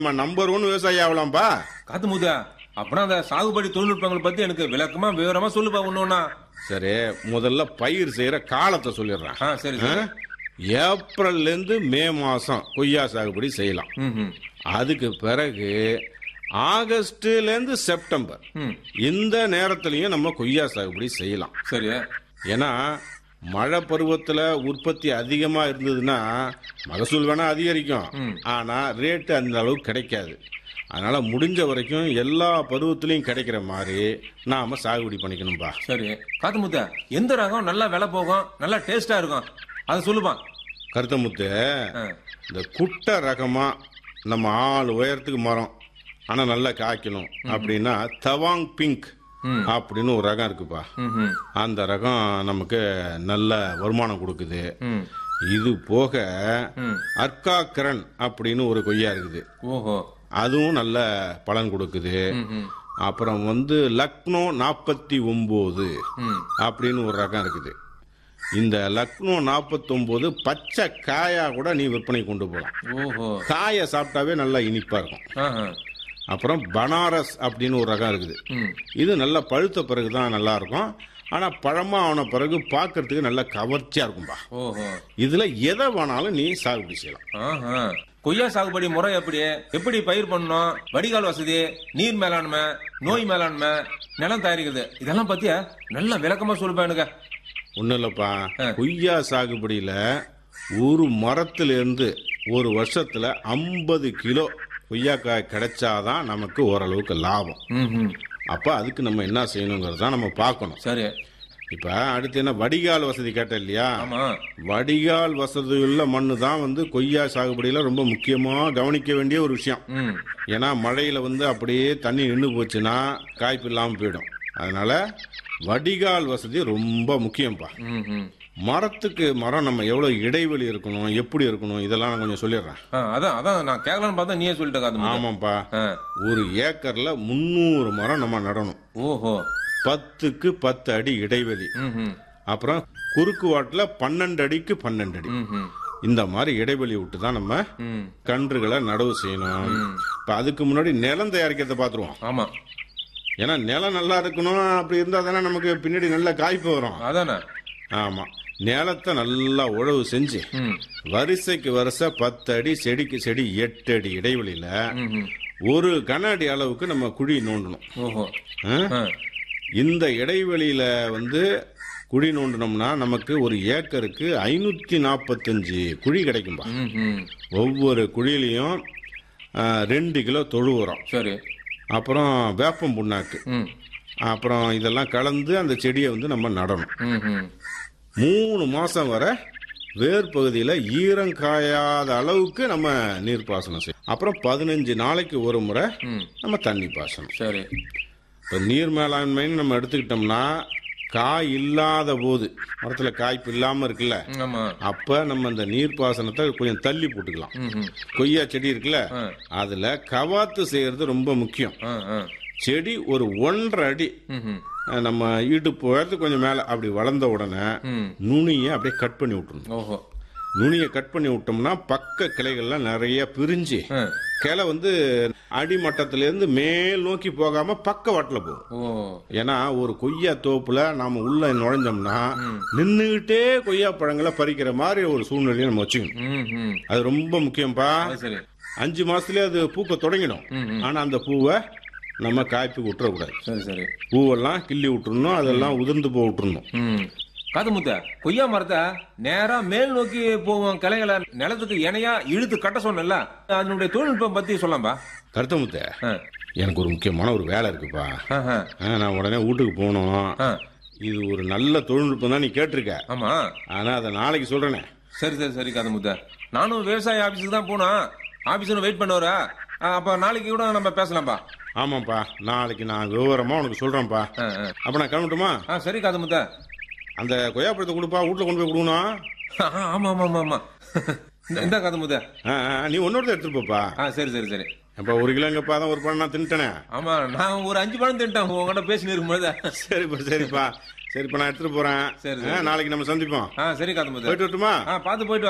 நம்ம number one விவசாயி ஆகலாம்ப்பா காத்து முத்தா அப்புறம் அந்த சாகுபடி தொழில்நுட்பங்களை பத்தி எனக்கு விளக்கமா விவரமா சொல்லுப்பா ஒண்ணு சரி முதல்ல பயிர் செய்யற காலத்தை சொல்லிடுறேன் ஆ சரி சரி ஏப்ரல்ல இருந்து மே மாசம் கொய்யா சாகுபடி செய்யலாம் ம், ம். அதுக்கு பிறகு ஆகஸ்ட்ல இருந்து செப்டம்பர் ம். இந்த நேரத்திலையும் நம்ம கொய்யா சாகுபடி செய்யலாம் சரி ஏன்னா மழை பருவத்துல உற்பத்தி அதிகமா இருந்ததுன்னா மகசூல் வேணா அதிகரிக்கும் ஆனா ரேட்டு அந்த அளவுக்கு கிடைக்காது அதனால முடிஞ்ச வரைக்கும் எல்லா பருவத்திலையும் கிடைக்கிற மாதிரி நாம சாகுபடி பண்ணிக்கணும்பா சரி காத்து முத்தா எந்த ரகம் நல்லா விலை போகும் நல்லா டேஸ்டா இருக்கும் அதை சொல்லுப்பா கருத்தமுத்து ஆ. இந்த குட்டை ரகமா நம்ம ஆள் உயரத்துக்கு மரம் ஆனா நல்லா காய்க்கணும் அப்படின்னா தவாங் பிங்க் அப்படின்னு ஒரு ரகம் இருக்குப்பா ம், ம். அந்த ரகம் நமக்கு நல்ல வருமானம் கொடுக்குது ம். இது போக அர்க்காக்கரன் அப்படின்னு ஒரு கொய்யா இருக்குது ஓஹோ அதுவும் நல்ல பலன் கொடுக்குது ம், ம். அப்புறம் வந்து லக்னோ நாற்பத்தி ஒன்பது ம். அப்படின்னு ஒரு ரகம் இருக்குது இந்த லக்னோ நாற்பத்தொம்போது பச்சை காயா கூட நீ விற்பனை கொண்டு போகலாம் ஓஹோ காயை சாப்பிட்டாவே நல்லா இனிப்பா இருக்கும் ஆஹா. அப்புறம் பனாரஸ் அப்படின்னு ஒரு ரகம் இருக்குது ம். இது நல்லா பழுத்த பிறகு தான் நல்லா இருக்கும் ஆனா பழமா ஆன பிறகு பார்க்கறதுக்கு நல்ல கவர்ச்சியா இருக்கும்பா ஓஹோ இதுல எதை வேணாலும் நீ சாகுபடி செய்யலாம் ஆஹா. கொய்யா சாகுபடி முறை எப்படி எப்படி பயிர் பண்ணணும் வடிகால் வசதி நீர் மேலாண்மை நோய் மேலாண்மை நிலம் தயாரிக்கிறது இதெல்லாம் பத்தியா நல்ல விளக்கமா சொல்லுப்பா எனக்கு ஒன்றும் இல்லைப்பா கொய்யா சாகுபடியில் ஒரு மரத்துல இருந்து ஒரு வருஷத்துல ஐம்பது கிலோ கொய்யாக்காய் கிடைச்சாதான் நமக்கு ஓரளவுக்கு லாபம் ம், ம். அப்போ அதுக்கு நம்ம என்ன செய்யணுங்கிறது தான் நம்ம பார்க்கணும் சரி இப்போ அடுத்து என்ன வடிகால் வசதி கேட்ட இல்லையா ஆமா வடிகால் வசதியுள்ள மண்ணு தான் வந்து கொய்யா சாகுபடியில் ரொம்ப முக்கியமாக கவனிக்க வேண்டிய ஒரு விஷயம் ம் ஏன்னா மழையில வந்து அப்படியே தண்ணி நின்று போச்சுன்னா காய்ப்பு இல்லாமல் போயிடும் அதனால வடிகால் வசதி ரொம்ப முக்கியம்ப்பா ம், ம். மரத்துக்கு மரம் நம்ம எவ்வளவு இடைவெளி இருக்கணும் எப்படி இருக்கணும் இதெல்லாம் நான் கொஞ்சம் சொல்லிடுறேன் ஆ, அதான் அதான் நான் கேட்கலான்னு பார்த்தா நீயே சொல்லிட்ட காத்து முத்து. ஆமாப்பா ஆ. ஒரு ஏக்கர்ல முந்நூறு மரம் நம்ம நடணும் ஓஹோ பத்துக்கு பத்து அடி இடைவெளி ம், ம். அப்புறம் குறுக்கு வாட்டில் பன்னெண்டு அடிக்கு பன்னெண்டு அடி ம், ம். இந்த மாதிரி இடைவெளி விட்டு தான் நம்ம ம். கன்றுகளை நடவு செய்யணும் இப்ப அதுக்கு முன்னாடி நிலம் தயாரிக்கிறத பார்த்துருவோம் ஆமா ஏன்னா நிலம் நல்லா இருக்கணும் அப்படி இருந்தா தானே நமக்கு பின்னாடி நல்ல காய்ப்பு வரும் அதானே ஆமா நிலத்தை நல்லா உழவு செஞ்சு ம் வரிசைக்கு வரிசை பத்து அடி செடிக்கு செடி எட்டு அடி இடைவெளியில ம், ம். ஒரு கன அடி அளவுக்கு நம்ம குழி நோண்டணும் ஓஹோ ஆ? ஆ. இந்த இடைவெளியில வந்து குழி நோண்டினோம்னா நமக்கு ஒரு ஏக்கருக்கு ஐநூத்தி நாற்பத்தஞ்சு குழி கிடைக்கும்பா ம், ம். ஒவ்வொரு குழியிலையும் ஆ, ரெண்டு கிலோ தொழு உரம் சரி அப்புறம் வேப்பம் புண்ணாக்கு ம் அப்புறம் இதெல்லாம் கலந்து அந்த செடியை வந்து நம்ம நடணும் ம், ம். மூணு மாசம் வரை வேர் பகுதியில் ஈரம் காயாத அளவுக்கு நம்ம நீர் பாசனம் செய்யணும் அப்புறம் பதினஞ்சு நாளைக்கு ஒரு முறை ம். நம்ம தண்ணி பாசனம் சரி இப்போ நீர் மேலாண்மைன்னு நம்ம எடுத்துக்கிட்டோம்னா காய் இல்லாத போது மரத்தில் காய்ப்பு இல்லாமல் இருக்குல்ல ஆமா அப்போ நம்ம அந்த நீர் பாசனத்தை கொஞ்சம் தள்ளி போட்டுக்கலாம் ம், ம். கொய்யா செடி இருக்குல்ல ஆ. அதில் கவாத்து செய்யறது ரொம்ப முக்கியம் ஆ, ஆ. செடி ஒரு ஒன்றரை அடி ம், ம். அஹ், நம்ம இடுப்பு உயரத்துக்கு கொஞ்சம் மேலே அப்படி வளர்ந்த உடனே ம். நுனியை அப்படியே கட் பண்ணி விட்டுருணும் ஓஹோ நுனியை கட் பண்ணி விட்டோம்னா பக்க கிளைகள்லாம் நிறைய பிரிஞ்சு ஆ. கிளை வந்து அடிமட்டத்திலேருந்து மேல் நோக்கி போகாம பக்க வாட்டில் போகும் ஓ ஏன்னா ஒரு கொய்யா தோப்புல நாம உள்ள நுழைஞ்சோம்னா நின்றுகிட்டே கொய்யா பழங்களை பறிக்கிற மாதிரி ஒரு சூழ்நிலையை நம்ம வச்சுக்கணும் ம், ம். அது ரொம்ப முக்கியம்பா அது சரி அஞ்சு மாசத்துலயே அது பூக்க தொடங்கிடும் ஆனா அந்த பூவை நம்ம காய்ப்பு விட்டுறக்கூடாது சரி சரி பூவெல்லாம் கிள்ளி விட்டுறணும் அதெல்லாம் உதிர்ந்து போக விட்டுறணும் ம் காது முத்த கொய்யா மரத்தை நேரா மேல் நோக்கி போவோம் கிளைகளை நிலத்துக்கு இணையா இழுத்து கட்ட சொன்னல அதனுடைய தொழில்நுட்பம் பத்தி சொல்லலாம்பா கருத்தமுத்த ஆ. எனக்கு ஒரு முக்கியமான ஒரு வேலை இருக்குப்பா ஆஹா. ஆ, நான் உடனே வீட்டுக்கு போகணும் ஆ. இது ஒரு நல்ல தொழில்நுட்பம் தான் நீ கேட்டிருக்க ஆமா ஆனா அதை நாளைக்கு சொல்றேனே சரி சரி சரி காது முத்த நானும் விவசாய ஆபீஸுக்கு தான் போனோம் ஆபீஸ்ல வெயிட் பண்ணவரா அப்ப நாளைக்கு கூட நம்ம பேசலாம்பா ஆமாப்பா நாளைக்கு நான் விவரமா உனக்கு சொல்றேன்ப்பா ஆ, ஆ. அப்ப நான் கிளம்பட்டுமா ஆ சரி காது முத்த அந்த கொய்யாப்பழத்தை கொடுப்பா வீட்டுல கொண்டு போய் கொடுக்கணும் ஆ, ஆமா ஆமா ஆமா ஆமா இந்த- இந்த காது முத்த ஆ, ஆ, நீ ஒன்னொருத்த எடுத்துட்டு போப்பா ஆ சரி சரி சரி அப்ப ஒரு கிலோ எங்கப்பா தான் ஒரு பழம் நான் தின்ட்டேனே ஆமா நான் ஒரு அஞ்சு பழம் தின்ட்டேன் உங்ககிட்ட பேசினு இருக்கும்போது சரிப்பா சரிப்பா சரிப்பா நான் எடுத்துட்டு போறேன் சரி, ஆ, நாளைக்கு நம்ம சந்திப்போம் ஆ சரி காது முத்த போயிட்டு வரட்டுமா ஆ பார்த்து போயிட்டு வா.